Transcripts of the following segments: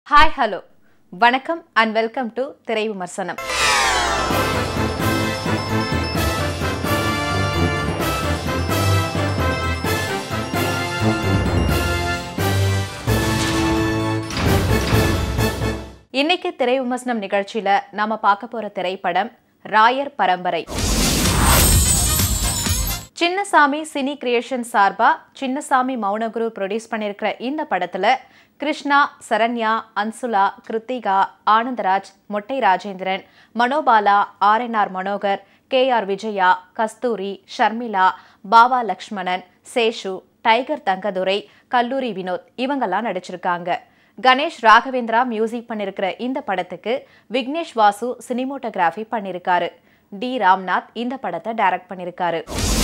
Hi hello வணக்கம் and welcome to திரை விமர்சனம் இன்னைக்கு திரை விமர்சனம் நிகழ்ச்சியில நாம பார்க்க போற திரைப்படம் ராயர் பரம்பரை சின்னசாமி சினி கிரியேஷன் சார்பா சின்னசாமி மௌனகுரு ப்ரொடியூஸ் பண்ணியிருக்கிற இந்த படத்துல Krishna Saranya அன்சுலா Krithika Anandaraj Mottai Rajendran Manobala R N R Manohar K R Vijaya Kasthuri Sharmila Baba Lakshmanan Seshu tiger Thangadurai Kalloori Vinoth இவங்கெல்லாம் நடிச்சிருக்காங்க கணேஷ் ராகவேந்திரா மியூசிக் பண்ணியிருக்கிற இந்த படத்துக்கு விக்னேஷ் வாசு சினிமோட்டோகிராஃபி பண்ணியிருக்காரு டி ராம்நாத் இந்த படத்தை டைரக்ட் பண்ணியிருக்காரு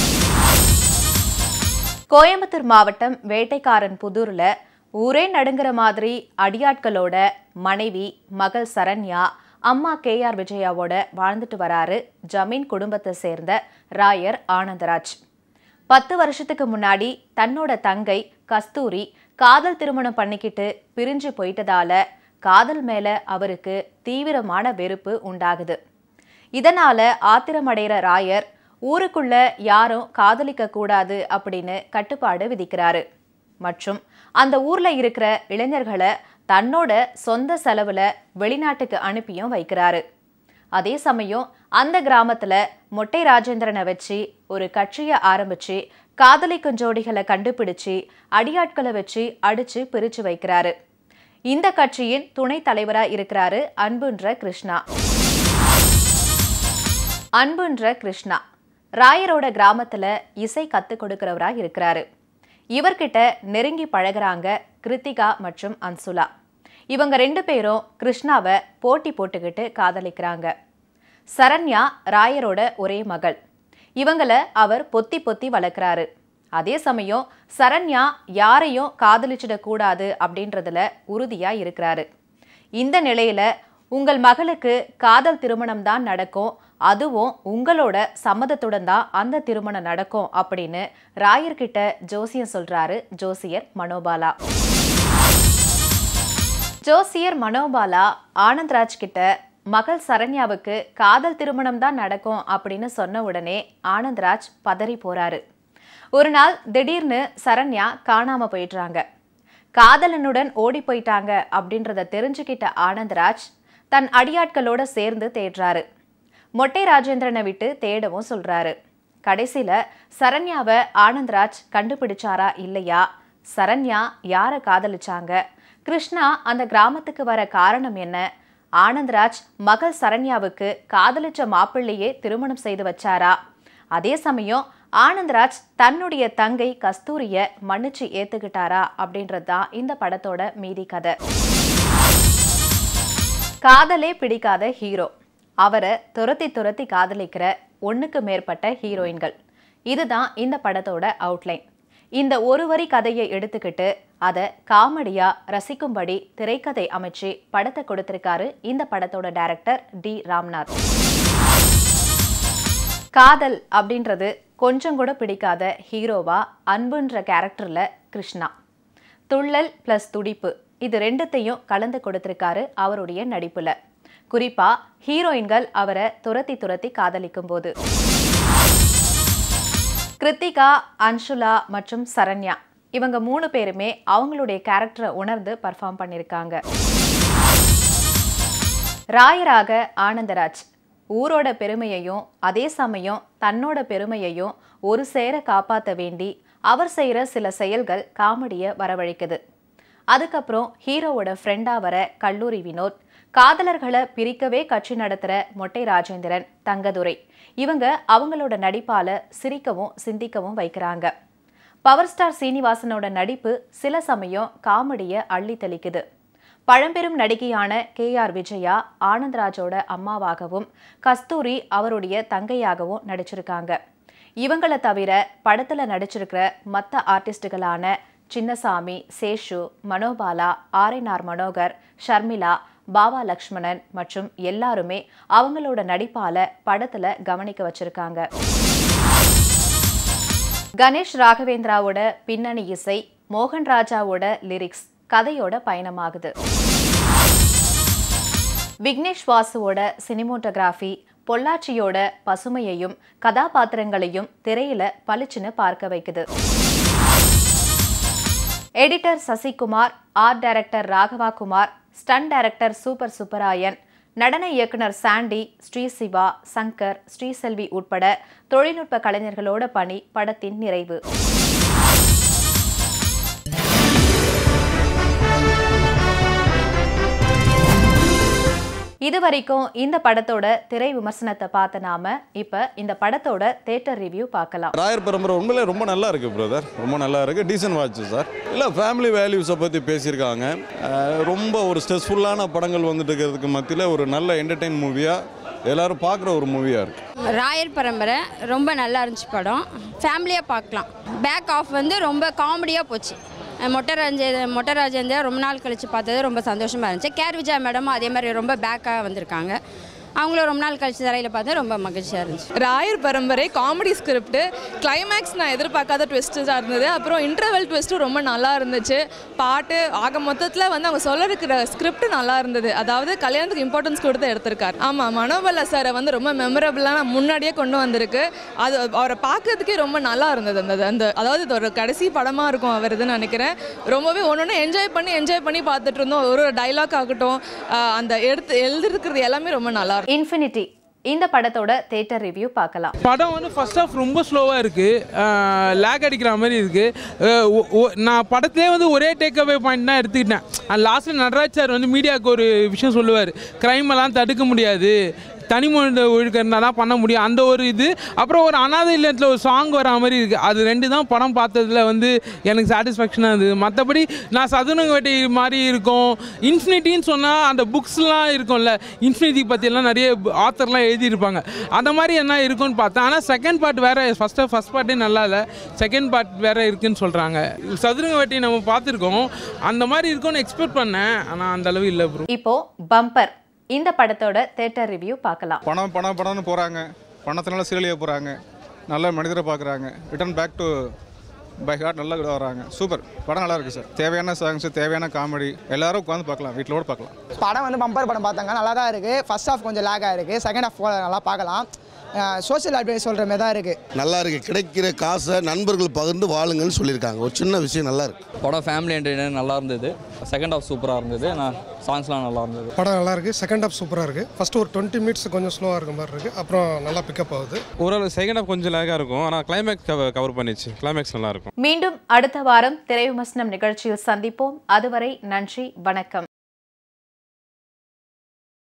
கோயம்புத்தூர் மாவட்டம் வேட்டைக்காரன் புதூர்ல ஊரே நடுங்கிற மாதிரி அடியாட்களோட மனைவி மகள் சரண்யா அம்மா கே ஆர் விஜயாவோட வாழ்ந்துட்டு வராரு ஜமீன் குடும்பத்தை சேர்ந்த ராயர் ஆனந்தராஜ் பத்து வருஷத்துக்கு முன்னாடி தன்னோட தங்கை கஸ்தூரி காதல் திருமணம் பண்ணிக்கிட்டு பிரிஞ்சு போயிட்டதால காதல் மேல அவருக்கு தீவிரமான வெறுப்பு உண்டாகுது இதனால ஆத்திரமடைகிற ராயர் ஊருக்குள்ள யாரும் காதலிக்க கூடாது அப்படின்னு கட்டுப்பாடு விதிக்கிறாரு மற்றும் அந்த ஊர்ல இருக்கிற இளைஞர்களை தன்னோட சொந்த செலவுல வெளிநாட்டுக்கு அனுப்பியும் வைக்கிறாரு அதே சமயம் அந்த கிராமத்துல மொட்டை ராஜேந்திரனை வச்சு ஒரு கட்சியை ஆரம்பிச்சு காதலிக்கும் ஜோடிகளை கண்டுபிடிச்சு அடியாட்களை வச்சு அடிச்சு பிரிச்சு வைக்கிறாரு இந்த கட்சியின் துணைத் தலைவரா இருக்கிறாரு அன்புன்ற கிருஷ்ணா அன்புன்ற கிருஷ்ணா ராயரோட கிராமத்துல இசை கத்துக் கொடுக்கிறவரா இருக்கிறாரு இவர்கிட்ட நெருங்கி பழகுறாங்க கிருத்திகா மற்றும் அன்சுலா இவங்க ரெண்டு பேரும் கிருஷ்ணாவை போட்டி போட்டுக்கிட்டு காதலிக்கிறாங்க சரண்யா ராயரோட ஒரே மகள் இவங்களை அவர் பொத்தி பொத்தி வளர்க்குறாரு அதே சமயம் சரண்யா யாரையும் காதலிச்சிடக்கூடாது அப்படின்றதுல உறுதியா இருக்கிறாரு இந்த நிலையில உங்கள் மகளுக்கு காதல் திருமணம் தான் நடக்கும் அதுவும் உங்களோட சம்மதத்துடன் தான் அந்த திருமணம் நடக்கும் அப்படின்னு ராயர்கிட்ட ஜோசியம் சொல்றாரு ஜோசியர் மனோபாலா ஜோசியர் மனோபாலா ஆனந்த்ராஜ் கிட்ட மகள் சரண்யாவுக்கு காதல் திருமணம் தான் நடக்கும் அப்படின்னு சொன்ன உடனே ஆனந்த்ராஜ் பதறி போறாரு ஒரு நாள் திடீர்னு சரண்யா காணாம போயிடுறாங்க காதலனுடன் ஓடி போயிட்டாங்க அப்படின்றத தெரிஞ்சுக்கிட்ட ஆனந்த்ராஜ் தன் அடியாட்களோட சேர்ந்து தேடுறாரு மொட்டை ராஜேந்திரனை விட்டு தேடவும் சொல்றாரு கடைசியில சரண்யாவை ஆனந்த்ராஜ் கண்டுபிடிச்சாரா இல்லையா சரண்யா யாரை காதலிச்சாங்க கிருஷ்ணா அந்த கிராமத்துக்கு வர காரணம் என்ன ஆனந்த்ராஜ் மகள் சரண்யாவுக்கு காதலிச்ச மாப்பிள்ளையே திருமணம் செய்து வச்சாரா அதே சமயம் ஆனந்த்ராஜ் தன்னுடைய தங்கை கஸ்தூரிய மன்னிச்சு ஏத்துக்கிட்டாரா அப்படின்றது தான் இந்த படத்தோட மீதி கதை காதலே பிடிக்காத ஹீரோ அவரை துரத்தி துரத்தி காதலிக்கிற ஒண்ணுக்கு மேற்பட்ட ஹீரோயின்கள் இதுதான் இந்த படத்தோட அவுட்லைன் இந்த ஒரு வரி கதையை எடுத்துக்கிட்டு அதை காமெடியா ரசிக்கும்படி திரைக்கதை அமைச்சு படத்தை கொடுத்திருக்காரு இந்த படத்தோட டைரக்டர் டி ராம்நாத் காதல் அப்படின்றது கொஞ்சம் கூட பிடிக்காத ஹீரோவா அன்புன்ற கேரக்டர்ல கிருஷ்ணா துள்ளல் பிளஸ் துடிப்பு இது ரெண்டுத்தையும் கலந்து கொடுத்திருக்காரு அவருடைய நடிப்புல குறிப்பா ஹீரோயின்கள் அவரை துரத்தி துரத்தி காதலிக்கும் போது கிருத்திகா அன்ஷுலா மற்றும் சரண்யா இவங்க மூணு பேருமே அவங்களுடைய கேரக்டரை உணர்ந்து பர்ஃபார்ம் பண்ணியிருக்காங்க ராயராக ஆனந்தராஜ் ஊரோட பெருமையையும் அதே சமயம் தன்னோட பெருமையையும் ஒரு சேர காப்பாற்ற வேண்டி அவர் செய்கிற சில செயல்கள் காமெடியை வரவழைக்குது அதுக்கப்புறம் ஹீரோவோட ஃப்ரெண்டாக வர கல்லூரி வினோத் காதலர்களை பிரிக்கவே கட்சி நடத்துகிற மொட்டை ராஜேந்திரன் தங்கதுரை இவங்க அவங்களோட நடிப்பால சிரிக்கவும் சிந்திக்கவும் வைக்கிறாங்க பவர் ஸ்டார் சீனிவாசனோட நடிப்பு சில சமயம் காமெடியை அள்ளி தெளிக்குது பழம்பெரும் நடிகையான கே ஆர் விஜயா ஆனந்த்ராஜோட அம்மாவாகவும் கஸ்தூரி அவருடைய தங்கையாகவும் நடிச்சிருக்காங்க இவங்களை தவிர படத்துல நடிச்சிருக்கிற மற்ற ஆர்டிஸ்டுகளான Chinnasamy Seshu Manobala R N R Manohar Sharmila Baba Lakshmanan மற்றும் எல்லாருமே அவங்களோட நடிப்பால படத்துல கவனிக்க வச்சிருக்காங்க கணேஷ் ராகவேந்திராவோட பின்னணி இசை மோகன் ராஜாவோட லிரிக்ஸ் கதையோட பயணமாகுது விக்னேஷ் வாசுவோட சினிமோட்டோகிராஃபி பொள்ளாச்சியோட பசுமையையும் கதாபாத்திரங்களையும் திரையில பளிச்சுன்னு பார்க்க வைக்குது editor Sasikumar art director Raghava Kumar stunt director super Subbarayan நடன இயக்குனர் சாண்டி ஸ்ரீ சிவா சங்கர் ஸ்ரீசெல்வி உட்பட தொழில்நுட்ப கலைஞர்களோட பணி படத்தின் நிறைவு இதுவரைக்கும் இந்த படத்தோட திரை விமர்சனத்தை பார்த்த நாம இப்ப இந்த படத்தோட தேட்டர் ரிவ்யூ பார்க்கலாம் ராயர் பரம்பரை உண்மையிலே ரொம்ப நல்லா இருக்கு பிரதர் ரொம்ப நல்லா இருக்கு டீசன்ட் வாட்ச் சார் இல்லை ஃபேமிலி வேல்யூஸை பற்றி பேசியிருக்காங்க அஹ் ரொம்ப ஒரு ஸ்ட்ரெஸ்ஃபுல்லான படங்கள் வந்துட்டு இருக்கிறதுக்கு மத்தியில் ஒரு நல்ல என்டர்டெயின் மூவியாக எல்லாரும் பார்க்குற ஒரு மூவியாக இருக்குது ராயர் பரம்பரை ரொம்ப நல்லா இருந்துச்சு படம் ஃபேமிலியாக பார்க்கலாம் பேக் ஆஃப் வந்து ரொம்ப காமெடியாக போச்சு மொட்டராஜே மொட்டராஜேந்திரா ரொம்ப நாள் கழித்து பார்த்தது ரொம்ப சந்தோஷமாக இருந்துச்சு கேர் விஜயா மேடமும் அதே மாதிரி ரொம்ப பேக்காக வந்திருக்காங்க அவங்களும் ரொம்ப நாள் கழிச்சு தரையில் பார்த்தது ரொம்ப மகிழ்ச்சியாக இருந்துச்சு ராயர் பரம்பரை காமெடி ஸ்கிரிப்ட் கிளைமேக்ஸ் நான் எதிர்பார்க்காத ட்விஸ்ட்டாக இருந்தது அப்புறம் இன்டர்வல் ட்விஸ்ட்டும் ரொம்ப நல்லா இருந்துச்சு பாட்டு ஆக மொத்தத்தில் வந்து அவங்க சொல்ல இருக்கிற ஸ்கிரிப்ட் நல்லா இருந்தது அதாவது கல்யாணத்துக்கு இம்பார்ட்டன்ஸ் கொடுத்து எடுத்திருக்காரு ஆமாம் மனோபல சாரை வந்து ரொம்ப மெமரபிளாக முன்னாடியே கொண்டு வந்திருக்கு அது அவரை பார்க்கறதுக்கே ரொம்ப நல்லா இருந்தது அந்த அந்த அதாவது இது ஒரு கடைசி படமாக இருக்கும் அவருதுன்னு நினைக்கிறேன் ரொம்பவே ஒன்று ஒன்று என்ஜாய் பண்ணி என்ஜாய் பண்ணி பார்த்துட்டு இருந்தோம் ஒரு ஒரு டைலாக் ஆகட்டும் ஆஹ் அந்த எடுத்து எழுதிருக்கிறது எல்லாமே ரொம்ப நல்லா இருந்துச்சு. இன்ஃபினிட்டி இந்த படத்தோட தேட்டர் ரிவ்யூ பார்க்கலாம் படம் வந்து ஃபர்ஸ்ட் ஆஃப் ரொம்ப ஸ்லோவாக இருக்குது லேக் அடிக்கிற மாதிரி இருக்குது நான் படத்திலே வந்து ஒரே டேக் அவே பாயிண்ட் தான் எடுத்துக்கிட்டேன் லாஸ்ட்டில் நடராஜ் சார் வந்து மீடியாவுக்கு ஒரு விஷயம் சொல்லுவார் க்ரைம் எல்லாம் தடுக்க முடியாது தனிமனித ஒழுக்கம் இருந்தால் தான் பண்ண முடியும் அந்த ஒரு இது அப்புறம் ஒரு அனாதை இல்லத்தில் ஒரு சாங் வர மாதிரி இருக்குது அது ரெண்டு தான் படம் பார்த்ததுல வந்து எனக்கு சாட்டிஸ்ஃபேக்ஷனாக இருந்தது மற்றபடி நான் சதுரங்க வேட்டை மாதிரி இருக்கும் இன்ஃபினிட்டின்னு சொன்னால் அந்த புக்ஸ்லாம் இருக்கும்ல இன்ஃபினிட்டி பற்றியெல்லாம் நிறைய ஆத்தர்லாம் எழுதியிருப்பாங்க அந்த மாதிரி என்ன இருக்குன்னு பார்த்தேன் ஆனால் செகண்ட் பார்ட் வேறு ஃபஸ்ட்டு ஃபஸ்ட் பார்ட்டே நல்லா இல்லை செகண்ட் பார்ட் வேறு இருக்குன்னு சொல்கிறாங்க சதுரங்க வேட்டையை நம்ம பார்த்துருக்கோம் அந்த மாதிரி இருக்கும்னு எக்ஸ்பெக்ட் பண்ணேன் ஆனால் அந்த அளவு இல்லை ப்ரோ இப்போ பம்பர் இந்த படத்தோட தேட்டர் ரிவ்யூ பார்க்கலாம் பணம் பணம் பணம்னு போகிறாங்க பணத்தினால சீரழிய போகிறாங்க நல்ல மனிதரை பார்க்குறாங்க return back to by heart நல்லா கூட வராங்க சூப்பர் படம் நல்லா இருக்குது சார் தேவையான சாங்ஸ் தேவையான காமெடி எல்லாரும் உட்காந்து பார்க்கலாம் வீட்டில் கூட பார்க்கலாம் படம் வந்து பம்பர் படம் பார்த்தாங்க நல்லா தான் இருக்குது ஃபர்ஸ்ட் ஹாஃப் கொஞ்சம் லேக் ஆகிருக்கு செகண்ட் ஹாஃப் நல்லா பார்க்கலாம் சோஷியல் அட்வைஸ் சொல்கிற மாதிரி தான் இருக்குது நல்லா இருக்கு கிடைக்கிற காசை நண்பர்கள் பகிர்ந்து வாழுங்கன்னு சொல்லியிருக்காங்க ஒரு சின்ன விஷயம் நல்லா இருக்கு படம் ஃபேமிலி என்டர்டைனர் நல்லா இருந்தது செகண்ட் ஹாஃப் சூப்பராக இருந்தது நான் சாங்ஸ்லாம் நல்லா இருந்தது படம் நல்லா இருக்கு செகண்ட் ஹாஃப் சூப்பராக இருக்கு ஃபர்ஸ்ட் ஒரு டுவெண்ட்டி மினிட்ஸ் கொஞ்சம் ஸ்லோவாக இருக்க மாதிரி இருக்கு அப்புறம் நல்லா பிக்கப் ஆகுது ஓரளவு செகண்ட் ஹாஃப் கொஞ்சம் லேகாக இருக்கும் ஆனால் கிளைமேக்ஸ் கவர் பண்ணிச்சு கிளைமேக்ஸ் நல்லா இருக்கும் மீண்டும் அடுத்த வாரம் திரை விமர்சனம் நிகழ்ச்சியில் சந்திப்போம் அதுவரை நன்றி வணக்கம்